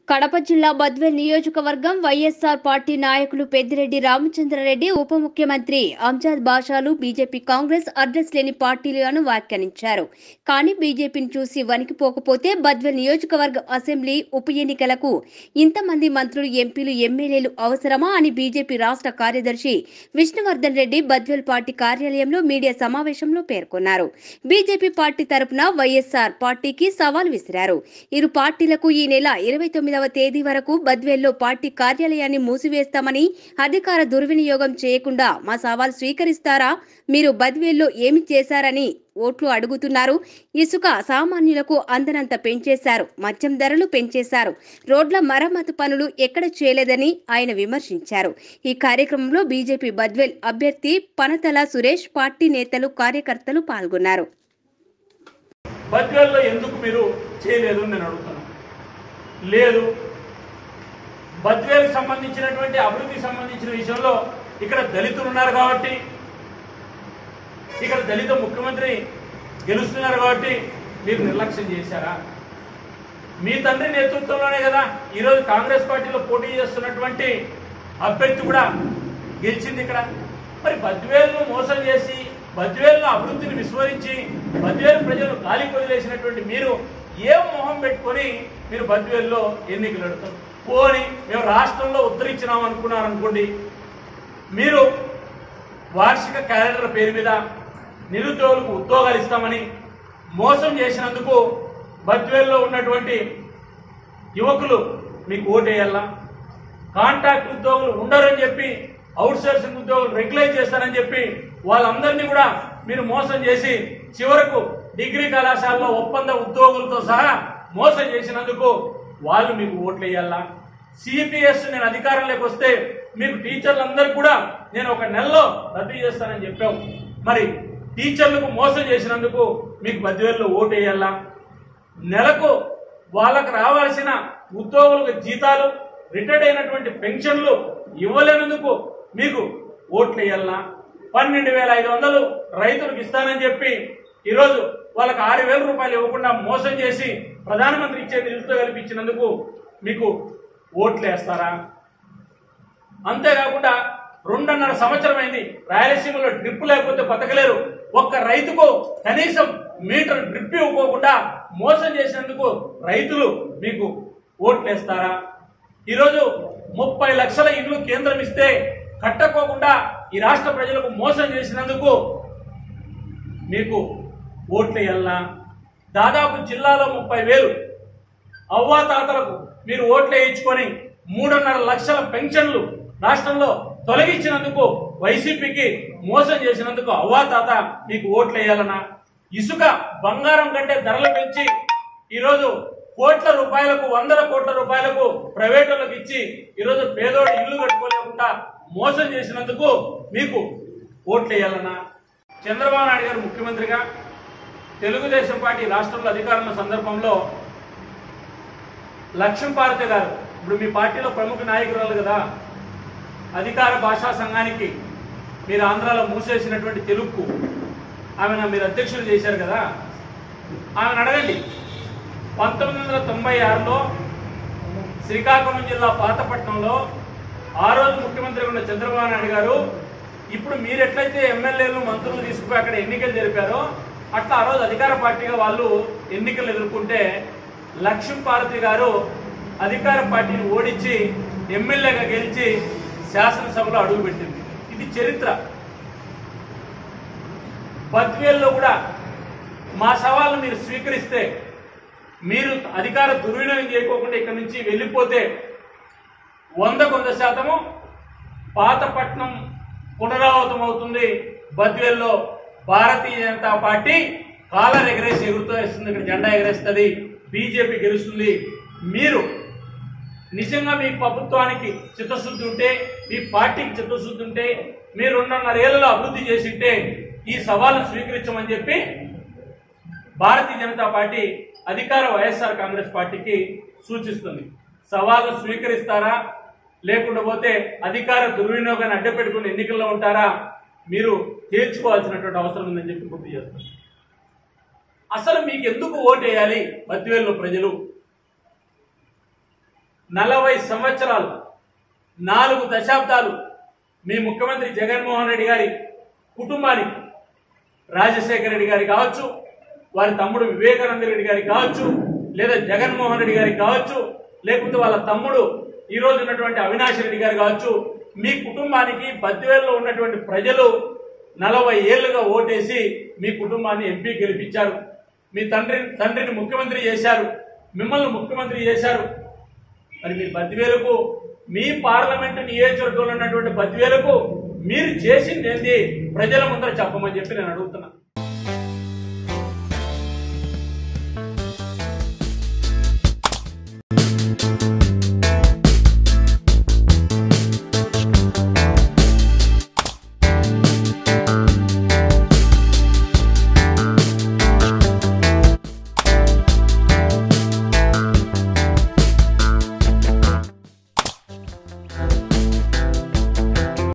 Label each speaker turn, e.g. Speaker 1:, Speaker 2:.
Speaker 1: కడప జిల్లా బద్వేల్ నియోజకవర్గం వైఎస్ఆర్ పార్టీ నాయకులు పెద్దిరెడ్డి రామచంద్రారెడ్డి ఉప ముఖ్యమంత్రి అంజాద్ బాషాలు బీజేపీ కాంగ్రెస్ అడ్రస్ లేని పార్టీలను వ్యాఖ్యానించారు కానీ బీజేపీని చూసి వణికిపోకపోతే బద్వేల్ నియోజకవర్గ అసెంబ్లీ ఉప ఎన్నికలకు ఇంతమంది మంత్రులు ఎంపీలు ఎమ్మెల్యేలు అవసరమా అని బీజేపీ రాష్ట్ర కార్యదర్శి విష్ణువర్ధన్ రెడ్డి బద్వేల్ పార్టీ కార్యాలయంలో మీడియా సమావేశంలో పేర్కొన్నారు బీజేపీ పార్టీ తరపున వైఎస్ఆర్ పార్టీకి సవాల్ విసిరారు ఇరు పార్టీలకు ఈ నెల ఇరవై తొమ్మిదవ తేదీ వరకు బద్వేల్లో పార్టీ కార్యాలయాన్ని మూసివేస్తామని అధికార దుర్వినియోగం చేయకుండా మా సవాల్ స్వీకరిస్తారా మీరు బద్వేల్లో ఏమి చేశారని ఓట్లు అడుగుతున్నారు ఇసుక సామాన్యులకు అందనంత పెంచేశారు మద్యం ధరలు పెంచేశారు రోడ్ల మరమ్మతు పనులు ఎక్కడ చేయలేదని ఆయన విమర్శించారు ఈ కార్యక్రమంలో బీజేపీ బద్వేల్ అభ్యర్థి పనతల సురేష్ పార్టీ నేతలు కార్యకర్తలు పాల్గొన్నారు
Speaker 2: బద్వేల్లో ఎందుకు మీరు చేయలేదు అని నేను అడుగుతున్నాను లేదు బద్వేలకు సంబంధించినటువంటి అభివృద్ధికి సంబంధించిన విషయంలో ఇక్కడ దళితులు ఉన్నారు కాబట్టి ఇక్కడ దళిత ముఖ్యమంత్రి గెలుస్తున్నారు కాబట్టి మీరు నిర్లక్ష్యం చేశారా మీ తండ్రి నేతృత్వంలోనే కదా ఈరోజు కాంగ్రెస్ పార్టీలో పోటీ చేస్తున్నటువంటి అభ్యర్థి కూడా గెలిచింది ఇక్కడ మరి బద్వేలును మోసం చేసి బద్వేలును అభివృద్ధిని విస్మరించి బద్వేలు ప్రజలను గాలి వదిలేసినటువంటి మీరు ఏం మొహం పెట్టుకొని మీరు బద్వేల్లో ఎన్నికలు పెడతారు పోని మేము రాష్ట్రంలో ఉత్తరించినాం అనుకున్నారు అనుకోండి మీరు వార్షిక క్యాలెండర్ పేరు మీద నిరుద్యోగులకు ఉద్యోగాలు ఇస్తామని మోసం చేసినందుకు బద్వేల్లో ఉన్నటువంటి యువకులు మీకు ఓటేయాలా కాంట్రాక్ట్ ఉద్యోగులు ఉండరని చెప్పి అవుట్ సోర్సింగ్ ఉద్యోగులు రెగ్యులైజ్ చేస్తారని చెప్పి వాళ్ళందరినీ కూడా మీరు మోసం చేసి చివరకు డిగ్రీ కళాశాలలో ఒప్పంద ఉద్యోగులతో సహా మోసం చేసినందుకు వాళ్ళు మీకు ఓట్లు వేయాలా సిపిఎస్ నేను అధికారంలోకి వస్తే మీకు టీచర్లందరికీ కూడా నేను ఒక నెలలో రద్దు చేస్తానని చెప్పావు మరి టీచర్లకు మోసం చేసినందుకు మీకు పదివేలలో ఓటు వేయాలా నెలకు వాళ్ళకు రావాల్సిన ఉద్యోగులకు జీతాలు రిటైర్డ్ అయినటువంటి పెన్షన్లు ఇవ్వలేనందుకు మీకు ఓట్లు వేయాలనా పన్నెండు వేల ఐదు వందలు రైతులకు ఇస్తానని చెప్పి ఈరోజు వాళ్ళకి ఆరు వేల రూపాయలు ఇవ్వకుండా మోసం చేసి ప్రధానమంత్రి ఇచ్చే నిధులతో కల్పించినందుకు మీకు ఓట్లు వేస్తారా అంతేకాకుండా రెండున్నర సంవత్సరం అయింది రాయలసీమలో డ్రిప్ లేకపోతే బతకలేరు ఒక్క రైతుకు కనీసం మీటర్ డ్రిప్ ఇవ్వకోకుండా మోసం చేసినందుకు రైతులు మీకు ఓట్లు వేస్తారా ఈరోజు ముప్పై లక్షల ఇల్లు కేంద్రం ఇస్తే కట్టకోకుండా ఈ రాష్ట్ర ప్రజలకు మోసం చేసినందుకు మీకు ఓట్లు వేయాలనా దాదాపు జిల్లాలో ముప్పై వేలు అవ్వాతాతలకు మీరు ఓట్లు వేయించుకొని మూడున్నర లక్షల పెన్షన్లు రాష్ట్రంలో తొలగించినందుకు వైసీపీకి మోసం చేసినందుకు అవ్వాతాత మీకు ఓట్లు వేయాలనా ఇసుక బంగారం కంటే ధరలు పెంచి ఈరోజు కోట్ల రూపాయలకు వందల కోట్ల రూపాయలకు ప్రైవేటులకు ఇచ్చి ఈరోజు పేదోడు ఇల్లు కట్టుకోలేకుండా మోసం చేసినందుకు మీకు ఓట్లు వేయాలనా చంద్రబాబు నాయుడు గారు ముఖ్యమంత్రిగా తెలుగుదేశం పార్టీ రాష్ట్రంలో అధికారంలో సందర్భంలో లక్ష్మీ భారతి గారు ఇప్పుడు మీ పార్టీలో ప్రముఖ నాయకురాలు కదా అధికార భాషా సంఘానికి మీరు ఆంధ్రాలో మూసేసినటువంటి తెలుగుకు ఆమెను మీరు అధ్యక్షులు చేశారు కదా ఆమెను అడగండి పంతొమ్మిది వందల తొంభై ఆరులో శ్రీకాకుళం జిల్లా పాతపట్నంలో ఆ రోజు ముఖ్యమంత్రి ఉన్న చంద్రబాబు నాయుడు గారు ఇప్పుడు మీరు ఎట్లయితే ఎమ్మెల్యేలు మంత్రులు తీసుకుపోయి అక్కడ ఎన్నికలు జరిపారో అట్లా ఆ రోజు అధికార పార్టీగా వాళ్ళు ఎన్నికలు ఎదుర్కొంటే లక్ష్మీ పార్వతి గారు అధికార పార్టీని ఓడించి ఎమ్మెల్యేగా గెలిచి శాసనసభలో అడుగుపెట్టింది ఇది చరిత్ర బద్వేల్లో కూడా మా సవాళ్ళు మీరు స్వీకరిస్తే మీరు అధికార దుర్వినియోగం చేయకోకుండా ఇక్కడ నుంచి వెళ్ళిపోతే వందకు వంద శాతము పాతపట్నం పునరావృతం అవుతుంది బద్వేల్లో భారతీయ జనతా పార్టీ కాలర్ ఎగరేసి ఎగురుతూ వేస్తుంది ఇక్కడ జెండా ఎగరేస్తుంది బీజేపీ గెలుస్తుంది మీరు నిజంగా మీ ప్రభుత్వానికి చిత్తశుద్ధి ఉంటే మీ పార్టీకి చిత్తశుద్ధి ఉంటే మీరు రెండున్నర ఏళ్లలో అభివృద్ధి చేసింటే ఈ సవాళ్ళను స్వీకరించమని చెప్పి భారతీయ జనతా పార్టీ అధికార వైఎస్ఆర్ కాంగ్రెస్ పార్టీకి సూచిస్తుంది సవాలు స్వీకరిస్తారా లేకుండా పోతే అధికార దుర్వినియోగాన్ని అడ్డపెట్టుకుని ఎన్నికల్లో ఉంటారా మీరు తేల్చుకోవాల్సినటువంటి అవసరం ఉందని చెప్పి గుర్తు చేస్తారు అసలు మీకు ఎందుకు ఓటేయాలి బద్వేల్లో ప్రజలు నలభై సంవత్సరాలు నాలుగు దశాబ్దాలు మీ ముఖ్యమంత్రి జగన్మోహన్ రెడ్డి గారి కుటుంబానికి రాజశేఖర రెడ్డి గారి కావచ్చు వారి తమ్ముడు వివేకానంద రెడ్డి గారికి కావచ్చు లేదా జగన్మోహన్ రెడ్డి గారికి కావచ్చు లేకపోతే వాళ్ళ తమ్ముడు ఈ రోజు ఉన్నటువంటి అవినాష్ రెడ్డి గారు కావచ్చు మీ కుటుంబానికి బద్దివేల్లో ఉన్నటువంటి ప్రజలు నలభై ఏళ్లుగా ఓటేసి మీ కుటుంబాన్ని ఎంపీ గెలిపించారు మీ తండ్రి తండ్రిని ముఖ్యమంత్రి చేశారు మిమ్మల్ని ముఖ్యమంత్రి చేశారు మరి మీ బద్దివేలకు మీ పార్లమెంటు నియోజకవర్గంలో ఉన్నటువంటి బద్దివేలకు మీరు చేసింది ఏంది ప్రజల ముందర చెప్పమని చెప్పి నేను అడుగుతున్నా